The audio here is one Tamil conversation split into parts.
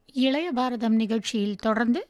இளைய பாரதம் நிகழ்ச்சியில் தொடர்ந்து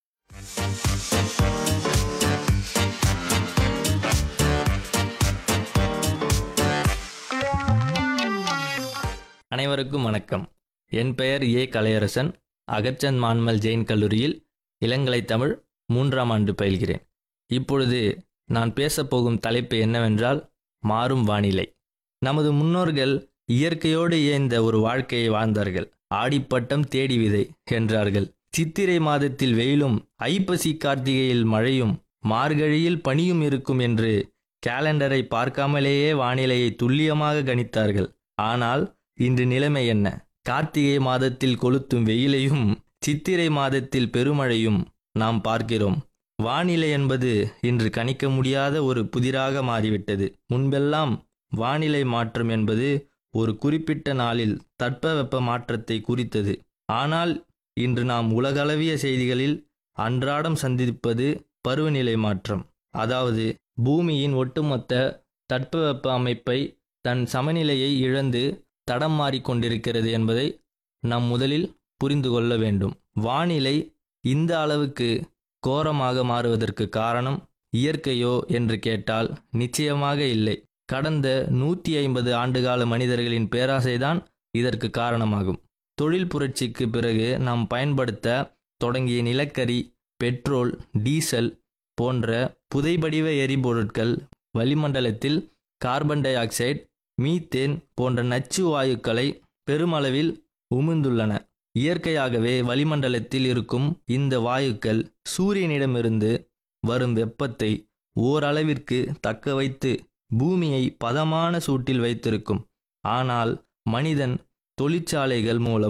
அனைவருக்கும் வணக்கம் என் பெயர் ஏ கலையரசன் அகச்சந்த் மான்மல் ஜெயின் கல்லூரியில் இளங்கலை தமிழ் மூன்றாம் ஆண்டு பயில்கிறேன் இப்பொழுது நான் பேசப்போகும் தலைப்பு என்னவென்றால் மாறும் வானிலை நமது முன்னோர்கள் இயற்கையோடு இயைந்த ஒரு வாழ்க்கையை வாழ்ந்தார்கள் ஆடிப்பட்டம் தேடி விதை என்றார்கள் சித்திரை மாதத்தில் வெயிலும் ஐப்பசி கார்த்திகையில் மழையும் மார்கழியில் பனியும் இருக்கும் என்று கேலண்டரை பார்க்காமலேயே வானிலையை துல்லியமாக கணித்தார்கள் ஆனால் இன்று நிலைமை என்ன கார்த்திகை மாதத்தில் கொளுத்தும் வெயிலையும் சித்திரை மாதத்தில் பெருமழையும் நாம் பார்க்கிறோம் வானிலை என்பது இன்று கணிக்க முடியாத ஒரு புதிராக மாறிவிட்டது முன்பெல்லாம் வானிலை மாற்றம் என்பது ஒரு குறிப்பிட்ட நாளில் தட்பவெப்ப மாற்றத்தை குறித்தது ஆனால் இன்று நாம் உலகளவிய செய்திகளில் அன்றாடம் சந்திப்பது பருவநிலை மாற்றம் அதாவது பூமியின் ஒட்டுமொத்த தட்பவெப்ப அமைப்பை தன் சமநிலையை இழந்து தடம் மாறிக்கொண்டிருக்கிறது என்பதை நாம் முதலில் புரிந்து கொள்ள வேண்டும் வானிலை இந்த அளவுக்கு கோரமாக மாறுவதற்கு காரணம் இயற்கையோ என்று கேட்டால் நிச்சயமாக இல்லை கடந்த நூற்றி ஐம்பது ஆண்டுகால மனிதர்களின் பேராசைதான் இதற்கு காரணமாகும் தொழில் புரட்சிக்கு பிறகு நாம் பயன்படுத்த தொடங்கிய நிலக்கரி பெட்ரோல் டீசல் போன்ற புதைபடிவ எரிபொருட்கள் வளிமண்டலத்தில் கார்பன் டை ஆக்சைடு மீத்தேன் போன்ற நச்சு வாயுக்களை பெருமளவில் உமிழ்ந்துள்ளன இயற்கையாகவே வளிமண்டலத்தில் இருக்கும் இந்த வாயுக்கள் சூரியனிடமிருந்து வரும் வெப்பத்தை ஓரளவிற்கு தக்க வைத்து பூமியை பதமான சூட்டில் வைத்திருக்கும் ஆனால் மனிதன் தொழிற்சாலைகள் மூலம்